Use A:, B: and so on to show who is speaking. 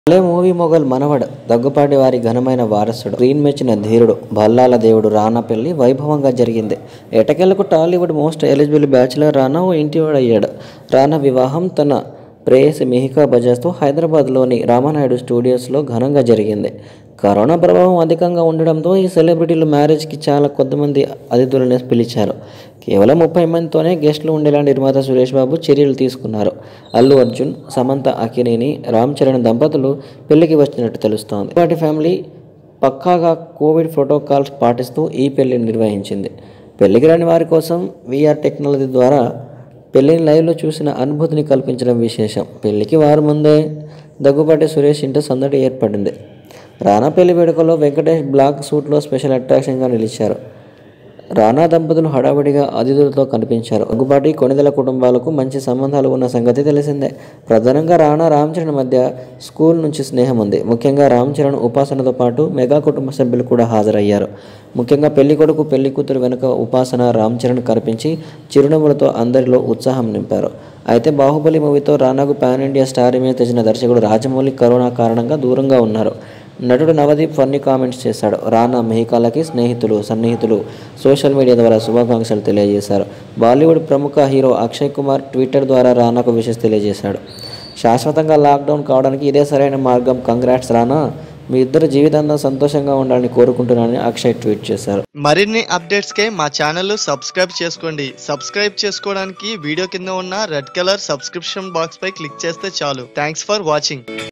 A: భలే movie mogul మనవడు దగ్గుపాటి వారి ఘనమైన వారసుడు స్క్రీన్ మెచ్చిన ధీరుడు భల్లాల దేవుడు రానా పెళ్లి వైభవంగా జరిగింది ఎటకెళ్లకు Tollywood most eligible bachelor Rana ఓ ఇంటివాడు అయ్యాడు రానా వివాహం తన ప్రేయసి మిహికా బజాజ్తో హైదరాబాద్లోని రామానాయుడు స్టూడియోస్లో ఘనంగా జరిగింది కరోనా ప్రభావం అధికంగా ఉండడంతో ఈ సెలబ్రిటీలు మ్యారేజ్కి చాలా కొద్దిమంది అతిథులను పిలిచారు కేవలం ముప్పై మందితోనే గెస్టులు ఉండేలా నిర్మాత సురేష్ బాబు చర్యలు తీసుకున్నారు అల్లు అర్జున్ సమంత అకినేని రామ్ చరణ్ దంపతులు పెళ్లికి వచ్చినట్టు తెలుస్తోంది వాటి ఫ్యామిలీ పక్కాగా కోవిడ్ ప్రోటోకాల్స్ పాటిస్తూ ఈ పెళ్లిని నిర్వహించింది పెళ్లికి రాని వారి కోసం వీఆర్ టెక్నాలజీ ద్వారా పెళ్లిని లైవ్లో చూసిన అనుభూతిని కల్పించడం విశేషం పెళ్లికి వారు ముందే దగ్గుబాటి సురేష్ ఇంట సందడి ఏర్పడింది రానా పెళ్లి వేడుకలో వెంకటేష్ బ్లాక్ సూట్లో స్పెషల్ అట్రాక్షన్గా నిలిచారు రానా దంపతులు హడావిడిగా అతిథులతో కనిపించారు దగ్గుబాటి కొణిదెల కుటుంబాలకు మంచి సంబంధాలు ఉన్న సంగతి తెలిసిందే ప్రధానంగా రానా రామ్ చరణ్ మధ్య స్కూల్ నుంచి స్నేహం ఉంది ముఖ్యంగా రామ్ చరణ్ ఉపాసనతో పాటు మెగా కుటుంబ సభ్యులు కూడా హాజరయ్యారు ముఖ్యంగా పెళ్లి కొడుకు పెళ్లి కూతురు వెనుక ఉపాసన రామ్ చరణ్ కనిపించి చిరునవ్వులతో అందరిలో ఉత్సాహం నింపారు అయితే బాహుబలి మూవీతో రానాకు పాన్ ఇండియా స్టార్ ఇమేజ్ తెచ్చిన దర్శకుడు రాజమౌళి కరోనా కారణంగా దూరంగా ఉన్నారు నటుడు నవదీప్ ఫన్నీ కామెంట్స్ చేశాడు రానా మెహికాలకి స్నేహితులు సన్నిహితులు సోషల్ మీడియా ద్వారా శుభాకాంక్షలు తెలియజేశారు బాలీవుడ్ ప్రముఖ హీరో అక్షయ్ కుమార్ ట్విట్టర్ ద్వారా రానాకు విషెస్ తెలియజేశాడు శాశ్వతంగా లాక్డౌన్ కావడానికి ఇదే సరైన మార్గం కంగ్రాట్స్ రానా మీ ఇద్దరు జీవితాంతం సంతోషంగా ఉండాలని కోరుకుంటున్నానని అక్షయ్ ట్వీట్ చేశారు
B: మరిన్ని అప్డేట్స్ కే మా ఛానల్ సబ్స్క్రైబ్ చేసుకోండి సబ్స్క్రైబ్ చేసుకోవడానికి వీడియో కింద ఉన్న రెడ్ కలర్ సబ్స్క్రిప్షన్ బాక్స్ పై క్లిక్ చేస్తే చాలు థ్యాంక్స్ ఫర్ వాచింగ్